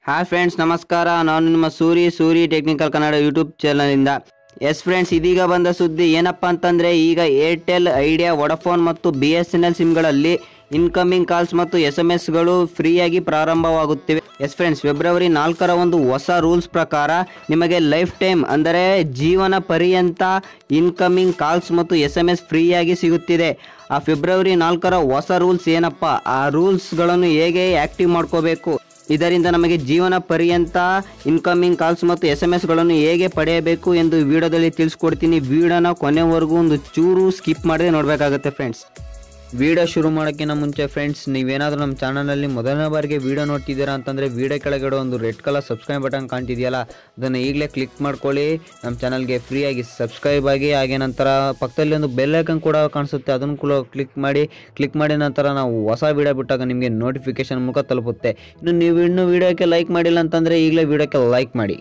hi friends ನಮಸ್ಕಾರ ನಾನು ನಿಮ್ಮ ಸೂರಿ ಸೂರಿ ಟೆಕ್ನಿಕಲ್ ಕನ್ನಡ ಯೂಟ್ಯೂಬ್ ಚಾನಲಿಂದ ಎಸ್ ಫ್ರೆಂಡ್ಸ್ ಇದೀಗ ಬಂದ ಸುದ್ದಿ ಏನಪ್ಪ ಅಂತಂದರೆ ಈಗ ಏರ್ಟೆಲ್ ಐಡಿಯಾ ವೊಡಫೋನ್ ಮತ್ತು ಬಿ ಎಸ್ ಎನ್ ಎಲ್ ಸಿಮ್ಗಳಲ್ಲಿ ಇನ್ಕಮಿಂಗ್ ಕಾಲ್ಸ್ ಮತ್ತು ಎಸ್ ಎಮ್ ಎಸ್ಗಳು ಫ್ರೀಯಾಗಿ ಪ್ರಾರಂಭವಾಗುತ್ತಿವೆ ಎಸ್ ಫ್ರೆಂಡ್ಸ್ ಫೆಬ್ರವರಿ ನಾಲ್ಕರ ಒಂದು ಹೊಸ ರೂಲ್ಸ್ ಪ್ರಕಾರ ನಿಮಗೆ ಲೈಫ್ ಟೈಮ್ ಅಂದರೆ ಜೀವನ ಪರ್ಯಂತ ಇನ್ಕಮಿಂಗ್ ಕಾಲ್ಸ್ ಮತ್ತು ಎಸ್ ಎಮ್ ಎಸ್ ಫ್ರೀಯಾಗಿ ಸಿಗುತ್ತಿದೆ ಆ ಫೆಬ್ರವರಿ ನಾಲ್ಕರ ಹೊಸ ರೂಲ್ಸ್ ಏನಪ್ಪ ಆ ರೂಲ್ಸ್ಗಳನ್ನು ಹೇಗೆ ಆ್ಯಕ್ಟಿವ್ ಮಾಡ್ಕೋಬೇಕು ಇದರಿಂದ ನಮಗೆ ಜೀವನ ಪರ್ಯಂತ ಇನ್ಕಮಿಂಗ್ ಕಾಲ್ಸ್ ಮತ್ತು ಎಸ್ ಎಮ್ ಎಸ್ಗಳನ್ನು ಹೇಗೆ ಪಡೆಯಬೇಕು ಎಂದು ವಿಡಿಯೋದಲ್ಲಿ ತಿಳಿಸ್ಕೊಡ್ತೀನಿ ವಿಡಿಯೋನ ಕೊನೆವರೆಗೂ ಒಂದು ಚೂರು ಸ್ಕಿಪ್ ಮಾಡದೆ ನೋಡಬೇಕಾಗುತ್ತೆ ಫ್ರೆಂಡ್ಸ್ ವಿಡಿಯೋ ಶುರು ಮಾಡೋಕ್ಕಿಂತ ಮುಂಚೆ ಫ್ರೆಂಡ್ಸ್ ನೀವೇನಾದರೂ ನಮ್ಮ ಚಾನಲಲ್ಲಿ ಮೊದಲನೇ ಬಾರಿಗೆ ವಿಡಿಯೋ ನೋಡ್ತಿದ್ದೀರಾ ಅಂತಂದರೆ ವಿಡಿಯೋ ಕೆಳಗಡೆ ಒಂದು ರೆಡ್ ಕಲರ್ ಸಬ್ಸ್ಕ್ರೈಬ್ ಬಟನ್ ಕಾಣ್ತಿದೆಯಲ್ಲ ಅದನ್ನು ಈಗಲೇ ಕ್ಲಿಕ್ ಮಾಡ್ಕೊಳ್ಳಿ ನಮ್ಮ ಚಾನಲ್ಗೆ ಫ್ರೀಯಾಗಿ ಸಬ್ಸ್ಕ್ರೈಬ್ ಆಗಿ ಹಾಗೆ ನಂತರ ಪಕ್ಕದಲ್ಲಿ ಒಂದು ಬೆಲ್ ಐಕನ್ ಕೂಡ ಕಾಣಿಸುತ್ತೆ ಅದನ್ನು ಕೂಡ ಕ್ಲಿಕ್ ಮಾಡಿ ಕ್ಲಿಕ್ ಮಾಡಿದ ನಂತರ ನಾವು ಹೊಸ ವಿಡಿಯೋ ಬಿಟ್ಟಾಗ ನಿಮಗೆ ನೋಟಿಫಿಕೇಶನ್ ಮೂಲಕ ತಲುಪುತ್ತೆ ಇನ್ನು ನೀವು ಇನ್ನೂ ವಿಡಿಯೋಕ್ಕೆ ಲೈಕ್ ಮಾಡಿಲ್ಲ ಅಂತಂದರೆ ಈಗಲೇ ವಿಡಿಯೋಕ್ಕೆ ಲೈಕ್ ಮಾಡಿ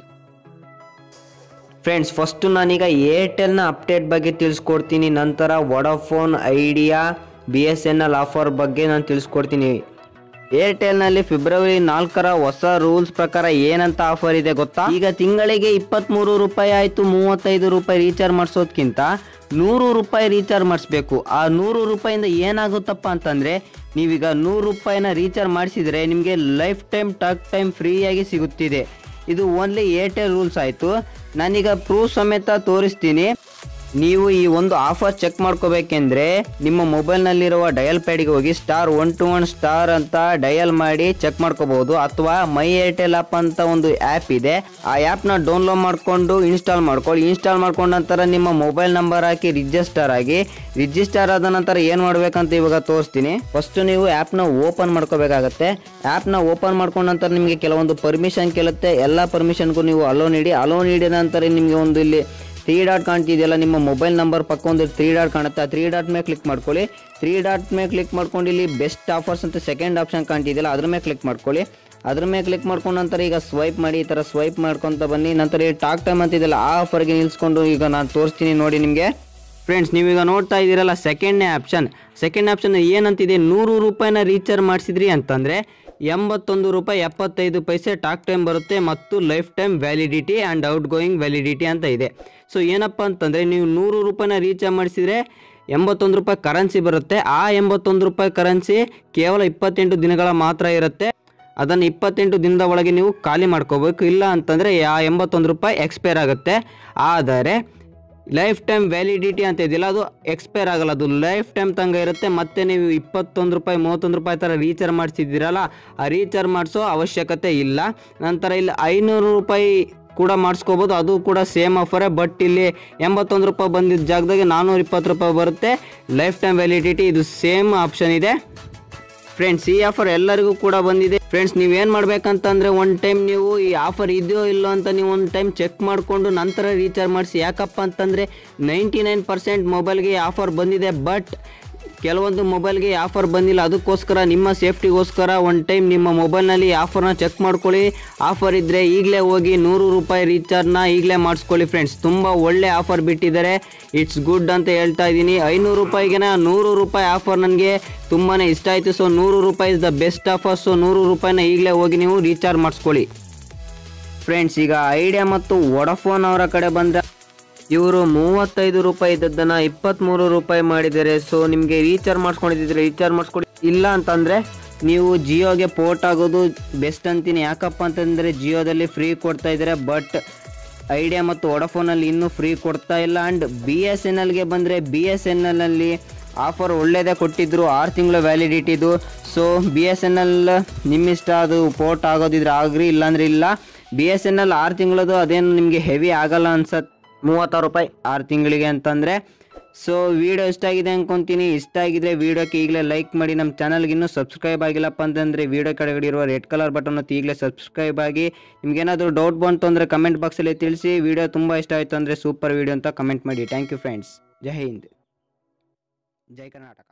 ಫ್ರೆಂಡ್ಸ್ ಫಸ್ಟು ನಾನೀಗ ಏರ್ಟೆಲ್ನ ಅಪ್ಡೇಟ್ ಬಗ್ಗೆ ತಿಳಿಸ್ಕೊಡ್ತೀನಿ ನಂತರ Vodafone Idea B S N L offer ಬಗ್ಗೆ ನಾನು ತಿಳಿಸ್ಕೊಡ್ತೀನಿ ಏರ್ಟೆಲ್ನಲ್ಲಿ ಫೆಬ್ರವರಿ ನಾಲ್ಕರ ಹೊಸ ರೂಲ್ಸ್ ಪ್ರಕಾರ ಏನಂತ ಆಫರ್ ಇದೆ ಗೊತ್ತಾ ಈಗ ತಿಂಗಳಿಗೆ ಇಪ್ಪತ್ತ್ಮೂರು ರೂಪಾಯಿ ಆಯಿತು ಮೂವತ್ತೈದು ರೂಪಾಯಿ ರೀಚಾರ್ಜ್ ಮಾಡಿಸೋದ್ಕಿಂತ ನೂರು ರೂಪಾಯಿ ರೀಚಾರ್ಜ್ ಮಾಡಿಸ್ಬೇಕು ಆ ನೂರು ರೂಪಾಯಿಂದ ಏನಾಗುತ್ತಪ್ಪ ಅಂತಂದರೆ ನೀವೀಗ ನೂರು ರೂಪಾಯಿನ ರೀಚಾರ್ಜ್ ಮಾಡಿಸಿದರೆ ನಿಮಗೆ ಲೈಫ್ ಟೈಮ್ ಟಾಕ್ ಟೈಮ್ ಫ್ರೀಯಾಗಿ ಸಿಗುತ್ತಿದೆ ಇದು ಓನ್ಲಿ ಏರ್ಟೆಲ್ ರೂಲ್ಸ್ ಆಯಿತು ನಾನೀಗ ಪ್ರೂಫ್ ಸಮೇತ ತೋರಿಸ್ತೀನಿ ನೀವು ಈ ಒಂದು ಆಫರ್ ಚೆಕ್ ಮಾಡ್ಕೋಬೇಕೆಂದ್ರೆ ನಿಮ್ಮ ಮೊಬೈಲ್ನಲ್ಲಿರುವ ಡಯಲ್ ಪ್ಯಾಡಿಗೆ ಹೋಗಿ star one two one star ಅಂತ ಡಯಲ್ ಮಾಡಿ ಚೆಕ್ ಮಾಡ್ಕೋಬಹುದು ಅಥವಾ ಮೈ ಏರ್ಟೆಲ್ ಆಪ್ ಅಂತ ಒಂದು ಆ್ಯಪ್ ಇದೆ ಆ ಆ್ಯಪ್ನ ಡೌನ್ಲೋಡ್ ಮಾಡಿಕೊಂಡು ಇನ್ಸ್ಟಾಲ್ ಮಾಡ್ಕೊಳ್ಳಿ ಇನ್ಸ್ಟಾಲ್ ಮಾಡ್ಕೊಂಡ ನಂತರ ನಿಮ್ಮ ಮೊಬೈಲ್ ನಂಬರ್ ಹಾಕಿ ರಿಜಿಸ್ಟರ್ ಆಗಿ ರಿಜಿಸ್ಟರ್ ಆದ ನಂತರ ಏನು ಮಾಡ್ಬೇಕಂತ ಇವಾಗ ತೋರಿಸ್ತೀನಿ ಫಸ್ಟ್ ನೀವು ಆ್ಯಪ್ನ ಓಪನ್ ಮಾಡ್ಕೋಬೇಕಾಗತ್ತೆ ಆ್ಯಪ್ನ ಓಪನ್ ಮಾಡ್ಕೊಂಡ ನಂತರ ನಿಮಗೆ ಕೆಲವೊಂದು ಪರ್ಮಿಷನ್ ಕೇಳುತ್ತೆ ಎಲ್ಲ ಪರ್ಮಿಷನ್ಗೂ ನೀವು ಅಲೋ ನೀಡಿ ಅಲೋ ನೀಡಿದ ನಂತರ ನಿಮಗೆ ಒಂದು ಇಲ್ಲಿ ತ್ರೀ ಡಾಟ್ ಕಾಣ್ತಿದೆಯಲ್ಲ ನಿಮ್ಮ ಮೊಬೈಲ್ ನಂಬರ್ ಪಕ್ಕ ಒಂದು ತ್ರೀ ಡಾಟ್ ಕಾಣುತ್ತೆ ಆ ತ್ರೀ ಡಾಟ್ ಮೇಲೆ ಕ್ಲಿಕ್ ಮಾಡ್ಕೊಳ್ಳಿ ತ್ರೀ ಡಾಟ್ ಮೇಲೆ ಕ್ಲಿಕ್ ಮಾಡ್ಕೊಂಡು ಇಲ್ಲಿ ಬೆಸ್ಟ್ ಆಫರ್ಸ್ ಅಂತ ಸೆಕೆಂಡ್ ಆಪ್ಷನ್ ಕಾಣ್ತಿದೆಯಲ್ಲ ಅದ್ರ ಮೇಲೆ ಕ್ಲಿಕ್ ಮಾಡ್ಕೊಳ್ಳಿ ಅದ್ರ ಮೇಲೆ ಕ್ಲಿಕ್ ಮಾಡ್ಕೊಂಡ ನಂತರ ಈಗ ಸ್ವೈಪ್ ಮಾಡಿ ಈ ಥರ ಸ್ವೈಪ್ ಮಾಡ್ಕೊತ ಬನ್ನಿ ನಂತರ ಈ ಟಾಕ್ ಟೈಮ್ ಅಂತಿದೆಯಲ್ಲ ಆ ಆಫರ್ಗೆ ನಿಲ್ಸ್ಕೊಂಡು ಈಗ ನಾನು ತೋರಿಸ್ತೀನಿ ನೋಡಿ ನಿಮಗೆ ಫ್ರೆಂಡ್ಸ್ ನೀವೀಗ ನೋಡ್ತಾ ಇದ್ದೀರಲ್ಲ ಸೆಕೆಂಡ್ನೇ ಆಪ್ಷನ್ ಸೆಕೆಂಡ್ ಆಪ್ಷನ್ ಏನಂತಿದೆ ನೂರು ರೂಪಾಯಿನ ರೀಚಾರ್ಜ್ ಮಾಡಿಸಿದ್ರಿ ಅಂತಂದರೆ ಎಂಬತ್ತೊಂದು ರೂಪಾಯಿ ಎಪ್ಪತ್ತೈದು ಪೈಸೆ ಟಾಕ್ ಟೈಮ್ ಬರುತ್ತೆ ಮತ್ತು lifetime validity and outgoing validity ಅಂತ ಇದೆ ಸೊ ಏನಪ್ಪ ಅಂತಂದರೆ ನೀವು ನೂರು ರೂಪಾಯಿನ ರೀಚಾರ್ಜ್ ಮಾಡಿಸಿದರೆ ಎಂಬತ್ತೊಂದು ರೂಪಾಯಿ ಕರೆನ್ಸಿ ಬರುತ್ತೆ ಆ ಎಂಬತ್ತೊಂದು ರೂಪಾಯಿ ಕರೆನ್ಸಿ ಕೇವಲ ಇಪ್ಪತ್ತೆಂಟು ದಿನಗಳ ಮಾತ್ರ ಇರುತ್ತೆ ಅದನ್ನು ಇಪ್ಪತ್ತೆಂಟು ದಿನದ ಒಳಗೆ ನೀವು ಖಾಲಿ ಮಾಡ್ಕೋಬೇಕು ಇಲ್ಲ ಅಂತಂದರೆ ಆ ಎಂಬತ್ತೊಂದು ರೂಪಾಯಿ ಎಕ್ಸ್ಪೈರ್ ಆಗುತ್ತೆ ಆದರೆ ಲೈಫ್ ಟೈಮ್ ವ್ಯಾಲಿಡಿಟಿ ಅಂತ ಇದೆಯಲ್ಲ ಅದು ಎಕ್ಸ್ಪೈರ್ ಆಗಲ್ಲ ಅದು ಲೈಫ್ ಟೈಮ್ ತಂಗ ಇರುತ್ತೆ ಮತ್ತೆ ನೀವು ಇಪ್ಪತ್ತೊಂದು ರೂಪಾಯಿ ಮೂವತ್ತೊಂದು ರೂಪಾಯಿ ಥರ ರೀಚಾರ್ಜ್ ಮಾಡಿಸಿದ್ದೀರಲ್ಲ ಆ ರೀಚಾರ್ಜ್ ಮಾಡಿಸೋ ಅವಶ್ಯಕತೆ ಇಲ್ಲ ನಂತರ ಇಲ್ಲಿ ಐನೂರು ರೂಪಾಯಿ ಕೂಡ ಮಾಡಿಸ್ಕೋಬೋದು ಅದು ಕೂಡ ಸೇಮ್ ಆಫರೇ ಬಟ್ ಇಲ್ಲಿ ಎಂಬತ್ತೊಂದು ರೂಪಾಯಿ ಬಂದಿದ್ದ ಜಾಗದಾಗೆ ನಾನ್ನೂರ ಇಪ್ಪತ್ತು ರೂಪಾಯಿ ಬರುತ್ತೆ ಲೈಫ್ ಟೈಮ್ ವ್ಯಾಲಿಡಿಟಿ ಇದು ಸೇಮ್ ಆಪ್ಷನ್ ಇದೆ ಫ್ರೆಂಡ್ಸ್ ಈ ಆಫರ್ ಎಲ್ಲರಿಗೂ ಕೂಡ ಬಂದಿದೆ ಫ್ರೆಂಡ್ಸ್ ನೀವೇನು ಮಾಡ್ಬೇಕಂತಂದ್ರೆ ಒಂದು ಟೈಮ್ ನೀವು ಈ ಆಫರ್ ಇದೆಯೋ ಇಲ್ಲೋ ಅಂತ ನೀವು ಒಂದು ಟೈಮ್ ಚೆಕ್ ಮಾಡಿಕೊಂಡು ನಂತರ ರೀಚಾರ್ಜ್ ಮಾಡಿಸಿ ಯಾಕಪ್ಪ ಅಂತಂದರೆ ನೈಂಟಿ ನೈನ್ ಪರ್ಸೆಂಟ್ ಮೊಬೈಲ್ಗೆ ಆಫರ್ ಬಂದಿದೆ ಬಟ್ ಕೆಲವೊಂದು ಮೊಬೈಲ್ಗೆ ಆಫರ್ ಬಂದಿಲ್ಲ ಅದಕ್ಕೋಸ್ಕರ ನಿಮ್ಮ ಸೇಫ್ಟಿಗೋಸ್ಕರ ಒನ್ ಟೈಮ್ ನಿಮ್ಮ ಮೊಬೈಲ್ನಲ್ಲಿ ಆಫರ್ನ ಚೆಕ್ ಮಾಡ್ಕೊಳ್ಳಿ ಆಫರ್ ಇದ್ದರೆ ಈಗಲೇ ಹೋಗಿ ನೂರು ರೂಪಾಯಿ ರೀಚಾರ್ಜ್ನ ಈಗಲೇ ಮಾಡಿಸ್ಕೊಳ್ಳಿ ಫ್ರೆಂಡ್ಸ್ ತುಂಬ ಒಳ್ಳೆ ಆಫರ್ ಬಿಟ್ಟಿದ್ದಾರೆ ಇಟ್ಸ್ ಗುಡ್ ಅಂತ ಹೇಳ್ತಾ ಇದ್ದೀನಿ ಐನೂರು ರೂಪಾಯಿಗೆನ ನೂರು ರೂಪಾಯಿ ಆಫರ್ ನನಗೆ ತುಂಬಾ ಇಷ್ಟ ಆಯಿತು ಸೊ ನೂರು ರೂಪಾಯಿ is the best offer so ನೂರು ರೂಪಾಯಿನ ಈಗಲೇ ಹೋಗಿ ನೀವು ರೀಚಾರ್ಜ್ ಮಾಡಿಸ್ಕೊಳ್ಳಿ ಫ್ರೆಂಡ್ಸ್ ಈಗ ಐಡಿಯಾ ಮತ್ತು ವೊಡಫೋನ್ ಅವರ ಕಡೆ ಬಂದರೆ ಇವರು ಮೂವತ್ತೈದು ರೂಪಾಯಿ ಇದ್ದದ್ದನ್ನು ಇಪ್ಪತ್ತ್ಮೂರು ರೂಪಾಯಿ ಮಾಡಿದ್ದಾರೆ ಸೊ ನಿಮಗೆ ರೀಚಾರ್ಜ್ ಮಾಡಿಸ್ಕೊಂಡಿದ್ದರೆ ರೀಚಾರ್ಜ್ ಮಾಡಿಸ್ಕೊಡಿ ಇಲ್ಲ ಅಂತಂದರೆ ನೀವು ಜಿಯೋಗೆ ಪೋರ್ಟ್ ಆಗೋದು ಬೆಸ್ಟ್ ಅಂತೀನಿ ಯಾಕಪ್ಪ ಅಂತಂದರೆ ಜಿಯೋದಲ್ಲಿ ಫ್ರೀ ಕೊಡ್ತಾ ಇದ್ದಾರೆ ಬಟ್ ಐಡಿಯಾ ಮತ್ತು ವೊಡಫೋನಲ್ಲಿ ಇನ್ನೂ ಫ್ರೀ ಕೊಡ್ತಾ ಇಲ್ಲ ಆ್ಯಂಡ್ ಬಿ ಎಸ್ ಎನ್ ಎಲ್ಗೆ ಬಂದರೆ ಬಿ ಎಸ್ ಎನ್ ಎಲ್ನಲ್ಲಿ ಆಫರ್ ಒಳ್ಳೆಯದೇ ಕೊಟ್ಟಿದ್ದರು ಆರು ತಿಂಗಳ ವ್ಯಾಲಿಡಿಟಿದು so B S N L ನಿಮ್ಮಿಷ್ಟ ಅದು ಪೋರ್ಟ್ ಆಗೋದಿದ್ರೆ ಆಗ್ರಿ ಇಲ್ಲಾಂದ್ರೆ ಇಲ್ಲ ಬಿ ಎಸ್ ಎನ್ ಎಲ್ ಆರು ತಿಂಗಳದು ಅದೇನು ನಿಮಗೆ ಹೆವಿ ಆಗಲ್ಲ ಅನ್ಸತ್ತೆ ಮೂವತ್ತಾರು ರೂಪಾಯಿ ಆರು ತಿಂಗಳಿಗೆ ಅಂತಂದರೆ ಸೊ ವಿಡಿಯೋ ಇಷ್ಟ ಆಗಿದೆ ಅನ್ಕೊಂತೀನಿ ಇಷ್ಟ ಆಗಿದ್ರೆ ವಿಡಿಯೋಕ್ಕೆ ಈಗಲೇ ಲೈಕ್ ಮಾಡಿ ನಮ್ಮ ಚಾನಲ್ಗೆ ಇನ್ನೂ ಸಬ್ಸ್ಕ್ರೈಬ್ ಆಗಿಲ್ಲಪ್ಪ ಅಂತಂದರೆ ವಿಡಿಯೋ ಕೆಳಗಡೆ ಇರುವ ರೆಡ್ ಕಲರ್ ಬಟನ್ ಒತ್ತಿ ಈಗಲೇ ಸಬ್ಸ್ಕ್ರೈಬ್ ಆಗಿ ನಿಮ್ಗೇನಾದರೂ ಡೌಟ್ ಬಂತು ಅಂದರೆ ಕಮೆಂಟ್ ಬಾಕ್ಸಲ್ಲಿ ತಿಳಿಸಿ ವಿಡಿಯೋ ತುಂಬ ಇಷ್ಟ ಆಯಿತು ಅಂದರೆ ಸೂಪರ್ ವಿಡಿಯೋ ಅಂತ ಕಮೆಂಟ್ ಮಾಡಿ ಥ್ಯಾಂಕ್ ಯು ಫ್ರೆಂಡ್ಸ್ ಜೈ ಹಿಂದ್ ಜೈ ಕರ್ನಾಟಕ